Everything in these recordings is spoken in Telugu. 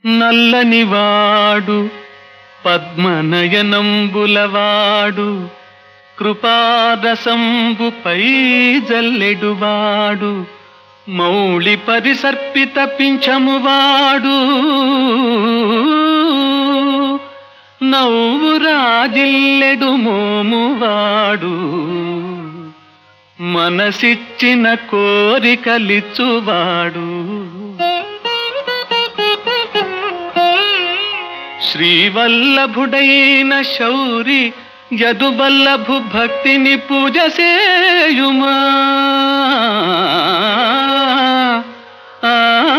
నల్లనివాడు పద్మనయనంబులవాడు కృపారసంబుపై జల్లెడువాడు మౌళి పరిసర్పిత పింఛమువాడు నవ్వు రాజిల్లెడు మోమువాడు మనసిచ్చిన కోరికలిచ్చువాడు శ్రీవల్లభుడైన శౌరి యదువల్లభు భక్తిని పూజ సేయుమా ఆ,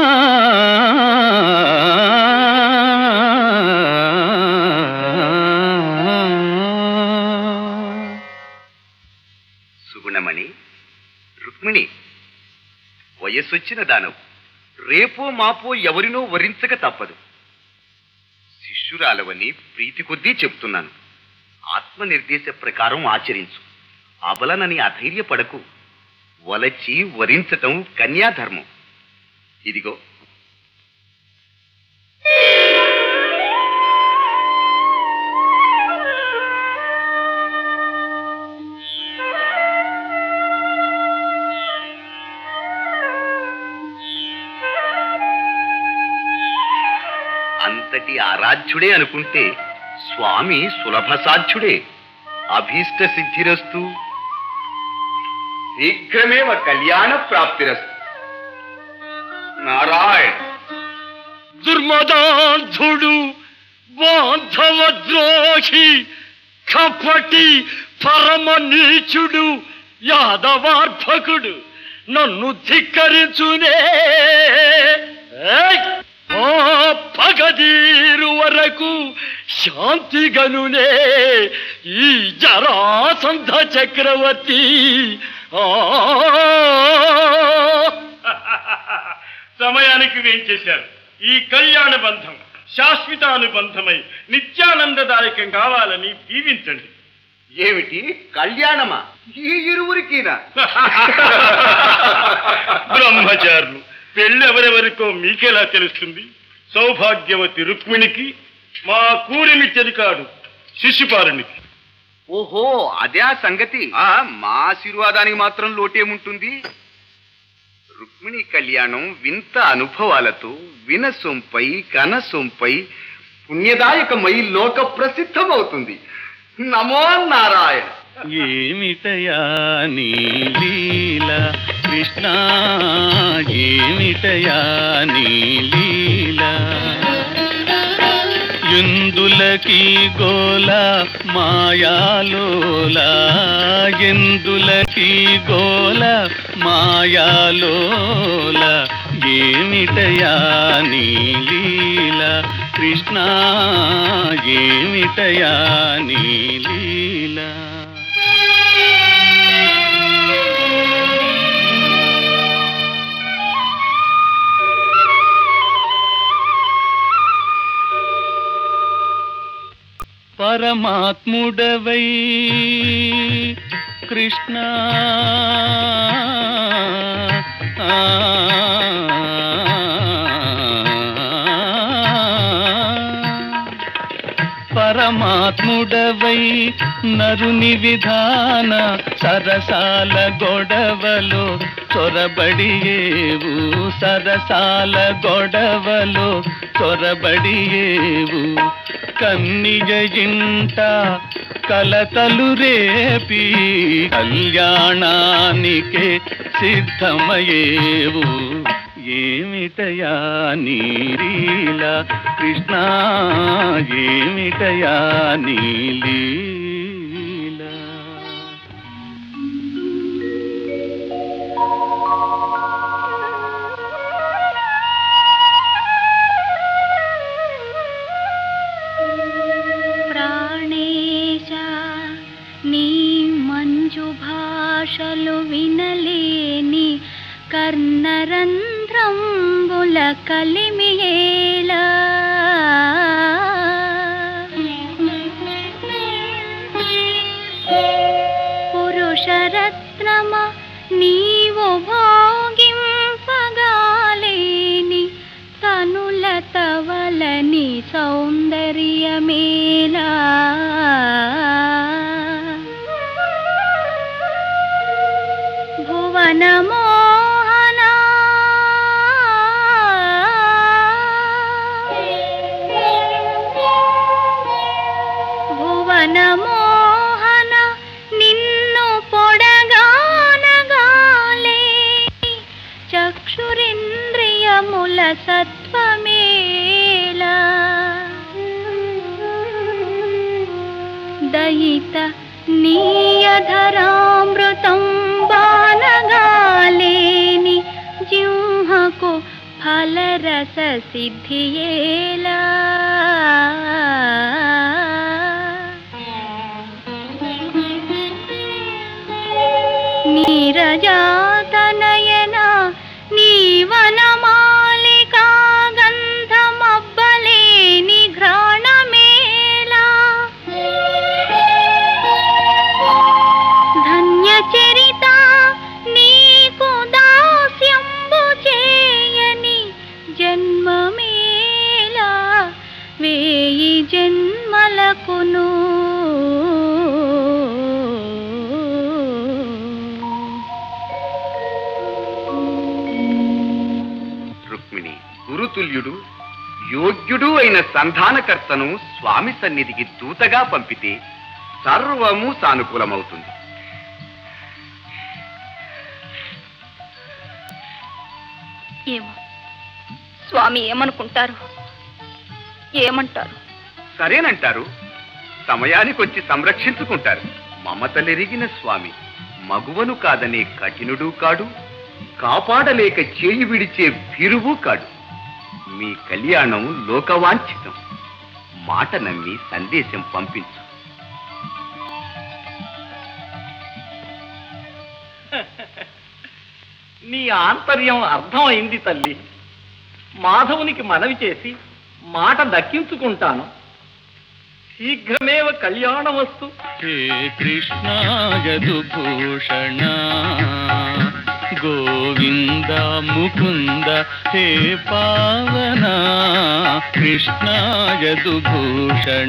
సుగుణమణి రుక్మిణి వయస్సొచ్చిన దానవు రేపో మాపో ఎవరినో వరించక తప్పదు శిష్యురాలవని ప్రీతి కొద్దీ చెప్తున్నాను ఆత్మనిర్దేశ ప్రకారం ఆచరించు అబలనని అధైర్యపడకు వలచి వరించటం కన్యాధర్మం ఇదిగో అంతటి ఆరాధ్యుడే అనుకుంటే స్వామి సులభ సాధ్యుడే అభీష్ట సిద్ధిరస్తు శీఘ్రమేవ కళ్యాణ ప్రాప్తిరస్తు నారాయణ దుర్మదాంధుడు బాంధవద్రోహి కపటి పరమ నీచుడు యాదవార్భకుడు నన్ను ధిక్కరించునే ఏయ్! ఆ పగదీరు వరకు శాంతిగనునే ఈ జరాసంధ చక్రవర్తి ఆ సమయానికి వేంచేశారు ఈ కళ్యాణ బంధం శాశ్వతానుబంధమై నిత్యానందదాయకం కావాలని దీవించండి ఏమిటి కళ్యాణమా ఈ ఇరువురికినా బ్రహ్మచారులు పెళ్ళెవరెవరికో మీకెలా తెలుస్తుంది సౌభాగ్యవతి రుక్మిణికి మా కూరిమి చెరికాడు శిశుపాలునికి ఓహో అదే ఆ సంగతి ఆ మా ఆశీర్వాదానికి మాత్రం లోటేముంటుంది రుక్మిణి కళ్యాణం వింత అనుభవాలతో వినసొంపై కనసొంపై పుణ్యదాయకమై లోక ప్రసిద్ధమవుతుంది నమో నారాయణ ఏమిటయా నీ లీల కృష్ణ ఏమిటయా నీ లీల ఎందులకి గోల మాయాలోల ఎందులకి గోల మాయాలోల ఏమిటయా నీ లీల కృష్ణ ఏమిటయా నీ లీల పరమాత్ముడవై కృష్ణ ఆ, పరమాత్ముడవై నరుని విధాన సరసాల గొడవలో చొరబడియేవు సరసాల గొడవలో చొరబడియేవు కన్నిజ ఇంట కలతలు రేపి కళ్యాణానికే సిద్ధమయేవు ఏమిటయా నీలీల కృష్ణ ఏమిటయా నీలీల ప్రాణేశ నీ మంజు భాషలు వినలేని కర్ణరంధ్రంబుల కలిమియేలా పురుషరత్నమ నీవు భోగింపగాలేని తనుల తవల చల్లని సౌందర్యమేలా భువన మోహన భువన మోహన నిన్ను పొడగానగాలే చక్షురింద్రియముల సత్వమేలా దయిత నీయధరామృతం బానగాలేని జింహకు ఫలరస సిద్ధియేలా నీరజాతనయన నీవనమాలికా గంధమబ్బలేని ఘ్రాణమేలా ధన్యచరిత నీకు దాస్యంబు చేయని జన్మమేలా వేయి జన్మలకును రుక్మిణి గురుతుల్యుడు యోగ్యుడు అయిన సంధానకర్తను స్వామి సన్నిధికి దూతగా పంపితే సర్వము సానుకూలమవుతుంది ఏమో స్వామి ఏమనుకుంటారు ఏమంటారు సరేనంటారు సమయానికొచ్చి సంరక్షించుకుంటారు మమతలెరిగిన స్వామి మగువను కాదనే కఠినుడు కాడు కాపాడలేక చేయి విడిచే భీరువు కాడు మీ కళ్యాణం లోకవాంఛితం మాట నమ్మి సందేశం పంపించు నీ ఆంతర్యం అర్థమైంది తల్లి మాధవునికి మనవి చేసి మాట దక్కించుకుంటాను శీఘ్రమేవ కళ్యాణమస్తు హే కృష్ణ యదుభూషణ గోవింద ముకుంద హే పావన కృష్ణ యదుభూషణ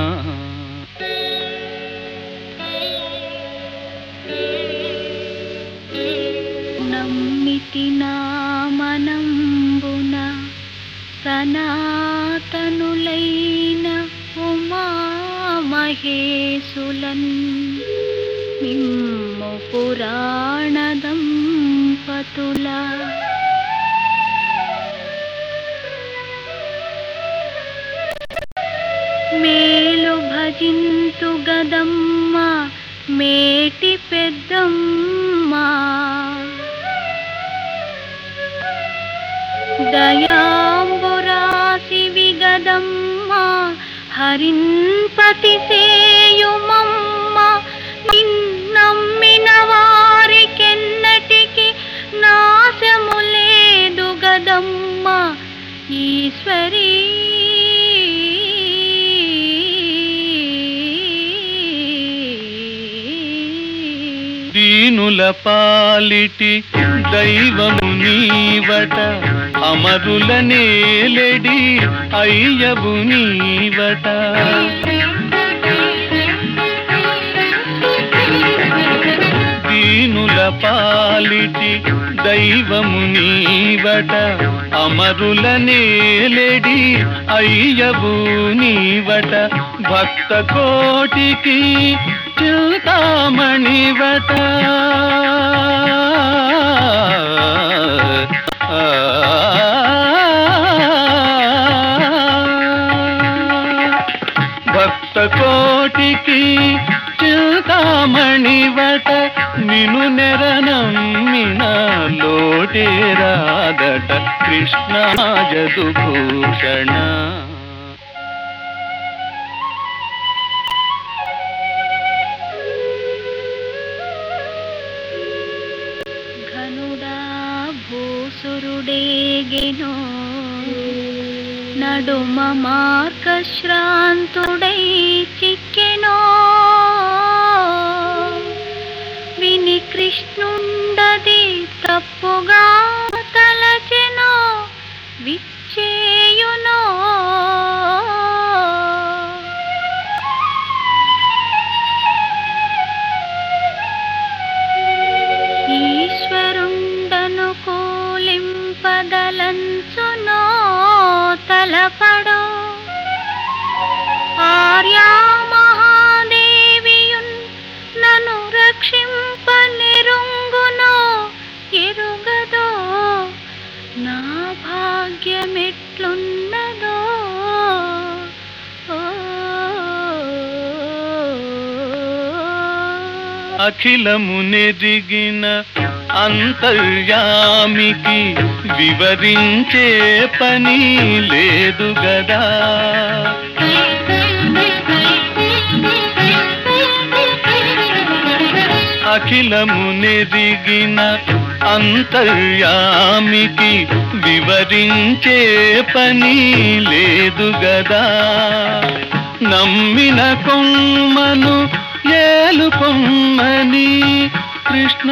నమ్మితి నామనంబున సనాతనులైన ఉమామహేశులన్ మిమ్ము పురాణ దంపతుల మేలు భజింతు గదమ్మ మేటి పెద్దమ్మ దయాంబురాసి విగదమ్మ హరింపతి సేయుమమ్మ నిన్నమ్మిన వారికెన్నటికి నాశము లేదు గదమ్మ ఈశ్వరీ దీనుల పాలిటి దైవము నీవట అమరుల నేలెడి అయ్యవు నీవట దీనుల పాలిటి దైవము నీవట అమరుల నేలెడి అయ్యవు నీవట భక్త కోటికి చింతామణివట భక్త కోటికి చింతామణివట నిను నెరనమ్మిన లోటే రాదట కృష్ణ జదుభూషణ ఘనుడా భూసురుడేగెనో నడుమ మార్గశ్రాంతుడై చిక్కెనో విని కృష్ణుండది తప్పుగా తలచెనో విచ్చేయునో ఎక్కడో ఆర్యా మహాదేవియున్ నన్ను రక్షింపనిరుంగునో ఎరుగదో నా భాగ్యమెట్లున్నదో ఓ అఖిలము నెదిగిన అంతర్యామికి వివరించే పని లేదు గదా అఖిలము నెదిగిన అంతర్యామికి వివరించే పని లేదు గదా నమ్మిన కొమ్మను ఏలు కొమ్మని కృష్ణ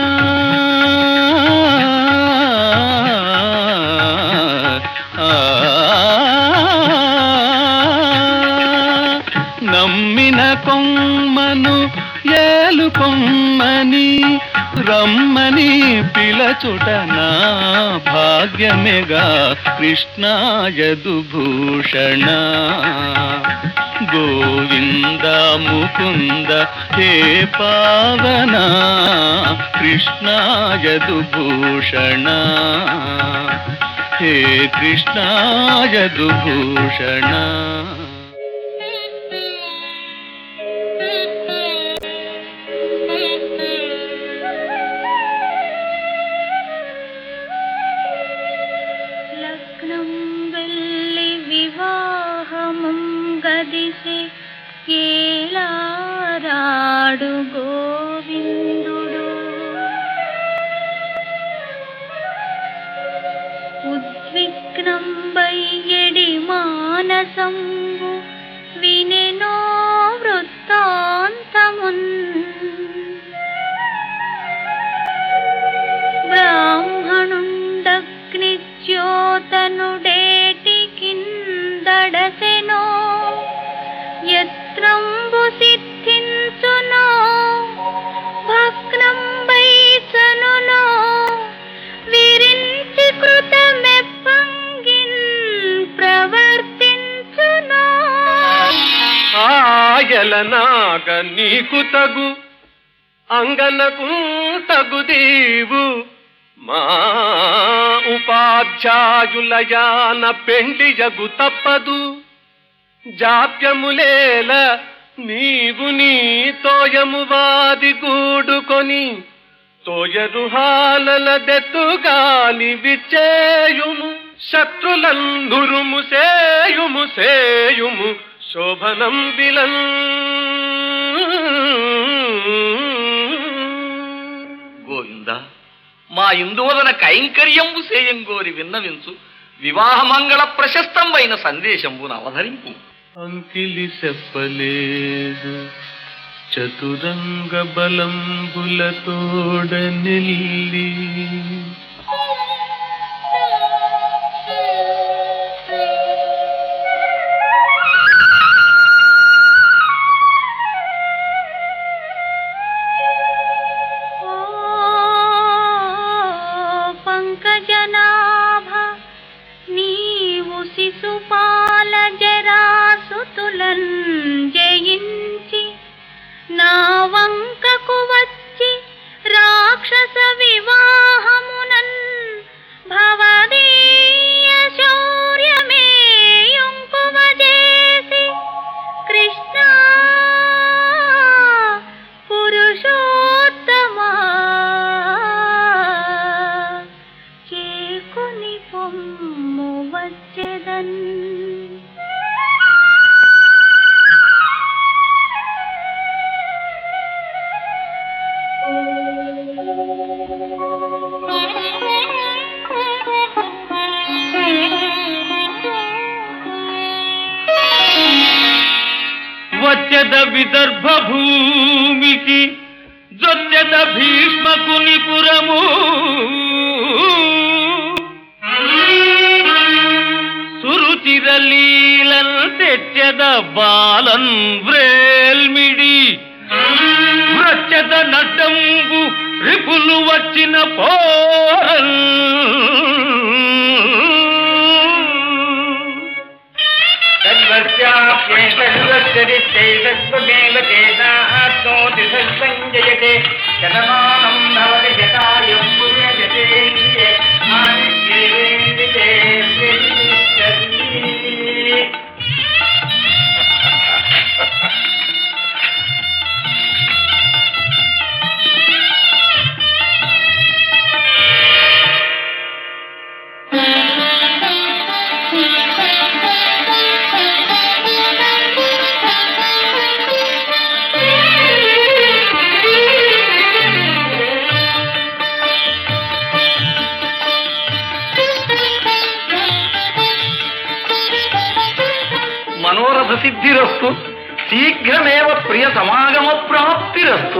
నమ్మిన కొమ్మను ఏలు కొమ్మని రమ్మని పిలచుట నా భాగ్యమేగా కృష్ణాయదుభూషణ గోవింద ముకుంద హే పావన కృష్ణాయదుభూషణ హే కృష్ణాయదుభూషణ లగ్నం వెళ్ళి వివాహమం గదిసే ఏలారాడు గోవిందుడు ఉద్విగ్నం వయ్యడి మానసంబు వినెనో వృత్తాంతమున్ బ్రాహ్మణుండగ్నిజ్యోతనుడేటి కిందడసెనో యత్రంబు సిద్ధించునో భగ్నం వైసనునో విరించి కృతమెప్పంగిన్ ప్రవర్తించునో ఆయలనాగ నీకు తగు అంగనకు తగు దీవు మా ఉపాధ్యాయులయాన పెండి జగు తప్పదు జాప్యములేల నీవు నీ తోయము వాది గూడుకొని తోయరుహాలల దెత్తుగాని విచ్చేయుము శత్రులందురుము సేయుము సేయుము శోభనం బిలన్ గోవింద మా ఇందువలన కైంకర్యంబు సేయంగోరి విన్నవించు వివాహమంగళ ప్రశస్తంబైన సందేశంబును అవధరింపు అంకిలి చెప్పలేదు చతురంగ బలంబులతోడ నిల్లి ఓ పంకజనాభ నీవు శిశుపాల జరాసుతులన్ జయించి నా వంకకు వచ్చి రాక్షస వివాహమునన్ భవదీయ శౌర్యమే యుంకువజేసి కృష్ణ పురుషోత్తమా చేకుని పొమ్ము వచ్చెదన్ వచ్చెద విదర్భ భూమికి జొచ్చెద భీష్మకుని పురము సురుచిరలీలన్ తెచ్చెద బాలన్ వ్రేల్మిడి వ్రచ్చెద నడ్డంబు రిపులు వచ్చిన పోరల్ సంజయతే శతమానం భవతి శతాయుః పురుషయతే ఆయుష్యేంద్రితే మనోరథ సిద్ధిరస్తు శీఘ్రమేవ ప్రియ సమాగమ ప్రాప్తిరస్తు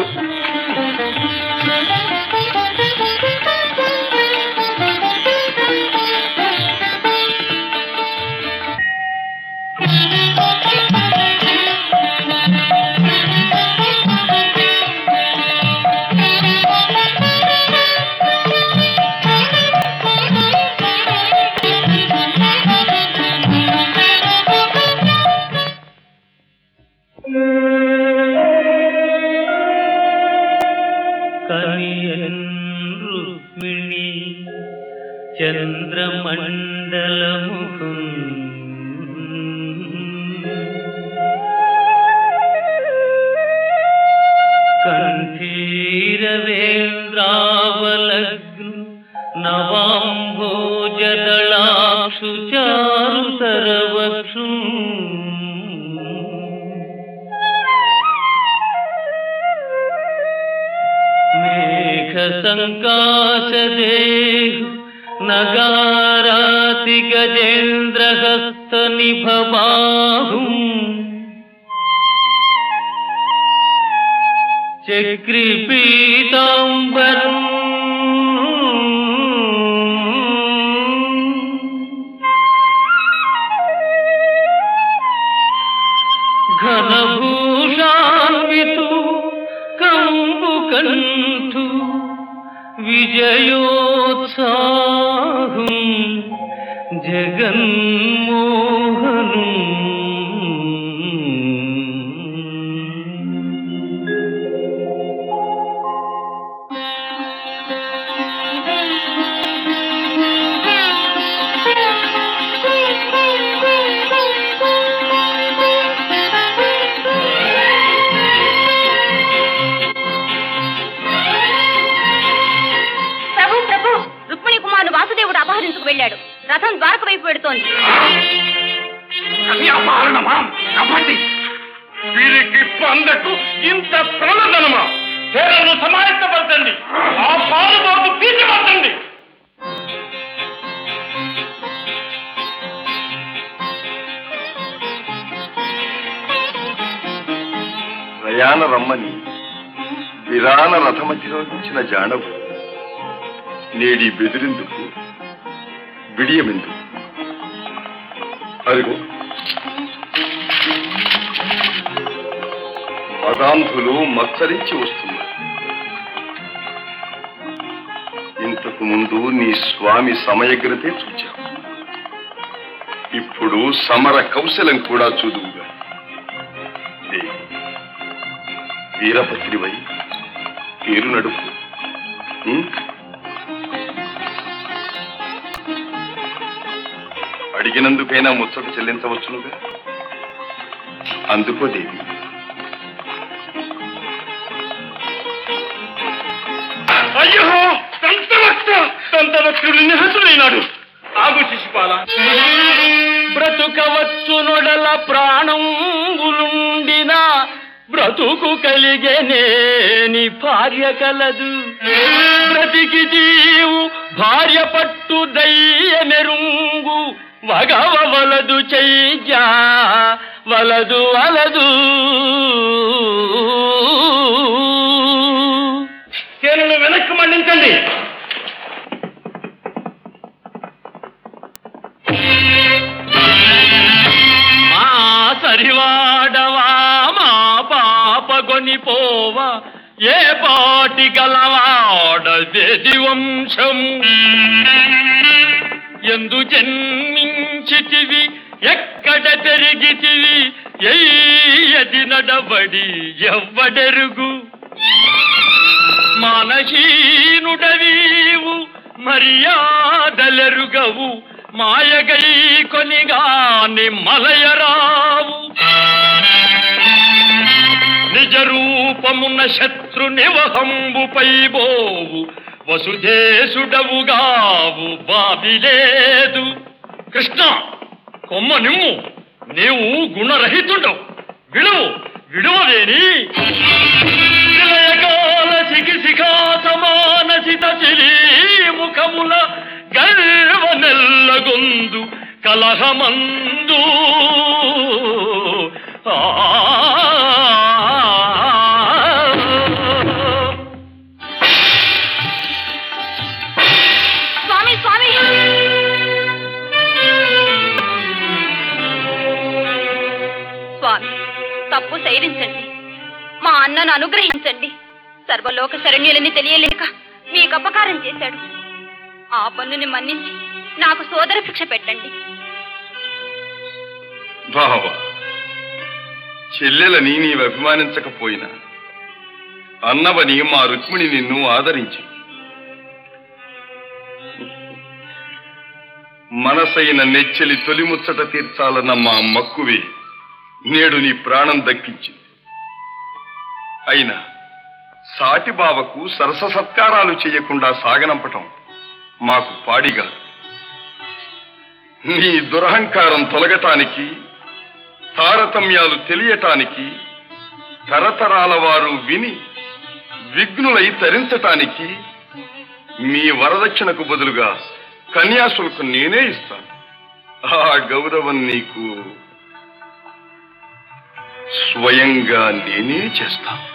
కనియన్ రుక్మిణి చంద్రమండలముఖం కంఠీరవేంద్రావలగ్ను నవాంభోజదళాక్షు చారుతరవక్షు మేఘ సంకాశదేహు నగారాతి గజేంద్రహస్త నిభబాహు చక్రి పీతాంబరం ఘనభూషాన్వితు కంబుకంఠు విజయోత్సాహం జగన్మోహను ప్రభు ప్రభు రుక్మిణి కుమారుడు వాసుదేవుడు అపహరించుకు వెళ్ళాడు రథం ద్వారక వైపు పెడుతోంది వీరికి పందకు ఇంత ప్రమదనమా పేరను సమాయత్తపరచండి ఆ పాలుబాటు పీచబట్టండి ప్రయాణ రమ్మని విరాన రథమధ్యలో ఇచ్చిన జానవు నేడి బెదిరిందుకు బిడియమెందుకు అదిగో మదాంధులు మత్సరించి వస్తున్నారు ఇంతకు ముందు నీ స్వామి సమయగ్రతే చూచావు ఇప్పుడు సమర కౌశలం కూడా చూదువుగా దేవి వీరభద్రివై పేరు నడుపు ఉం? అడిగినందుకైనా ముచ్చట చెల్లించవచ్చునుగా అందుకో దేవి అయ్యో దంతవక్త దంతవక్తుడు నిహతుడైనాడు ఆగు శిశుపాల బ్రతుకవచ్చు నొడల ప్రాణంబులుండిన బ్రతుకు కలిగేనేని భార్య కలదు బ్రతికి జీవు భార్య పట్టు దయ్య మెరుంగు వగవ వలదు చెయ్యా వలదు వలదు సేనను వెనక్కి మళ్లించండి మా సరివాడవా మా పాప గొనిపోవ ఏ పాటి గలవాడది వంశము ఎందు జన్మించితివి ఎక్కడ పెరిగితివి నడబడి ఎవ్వడెరుగు మానహీనుడవీవు మర్యాదలెరుగవు మాయగై కొనిగాని మలయరావు నిజ రూపమున్న శత్రు నివహంబుపై బోవు వసుదేశుడవుగావు బాబిలేదు కృష్ణ కొమ్మ నిమ్ము నీవు గుణరహితుండవు విడువు విడువలేని విలయకాల శిఖిశిఖా సమానసిత ముఖముల గర్వ నెల్లగొందు కలహమందు ఆ స్వామి స్వామి స్వామి తప్పు సైరించండి మా అన్నను అనుగ్రహించండి సర్వలోక శరణ్యులని తెలియలేక మీకు అపకారం చేశాడు ఆ పన్నుని మన్నించి నాకు సోదర భిక్ష పెట్టండి బావ చెల్లెలని నీవు అభిమానించకపోయినా అన్నవని మా రుక్మిణి నిన్ను ఆదరించి మనసైన నెచ్చెలి తొలిముచ్చట తీర్చాలన్న మా మక్కువే నేడు నీ ప్రాణం దక్కించింది అయినా సాటి బావకు సరస సత్కారాలు చేయకుండా సాగనంపటం మాకు పాడిగా నీ దురహంకారం తొలగటానికి తారతమ్యాలు తెలియటానికి తరతరాల వారు విని విఘ్నులై తరించటానికి మీ వరదక్షిణకు బదులుగా కన్యాశుల్కం నేనే ఇస్తాను ఆ గౌరవం నీకు స్వయంగా నేనే చేస్తాను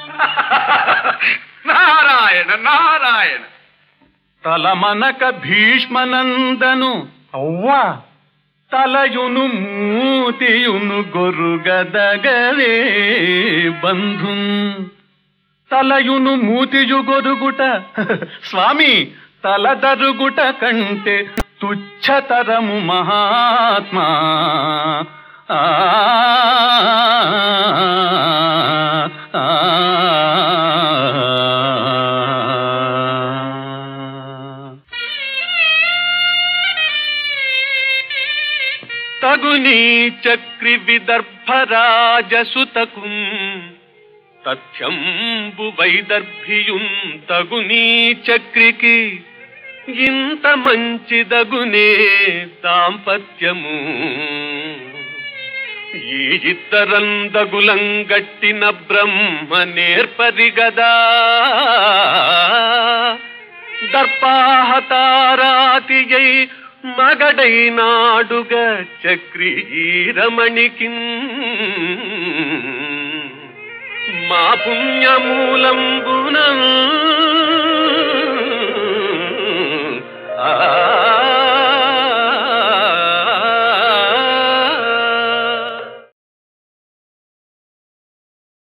నారాయణ నారాయణ తలమనక భీష్మనందను అవ్వా తలయును మూతియును గొరుగదగవే బంధు తలయును మూతియు గొరుగుట స్వామి తలదరుగుట కంటే తుచ్చతరము మహాత్మా ఆ ఆ, ఆ. తగుని చక్రి విదర్భరాజసుతకు తథ్యంబు వైదర్భియున్ తగునీ చక్రికి ఇంత మంచిదగునే దాంపత్యము ఈ ఇద్దరందగులంగట్టిన బ్రహ్మ నేర్పరిగదా దర్పాహతారాతియై మగడైనాడుగ చక్రి రమణికి మా పుణ్యమూలంబున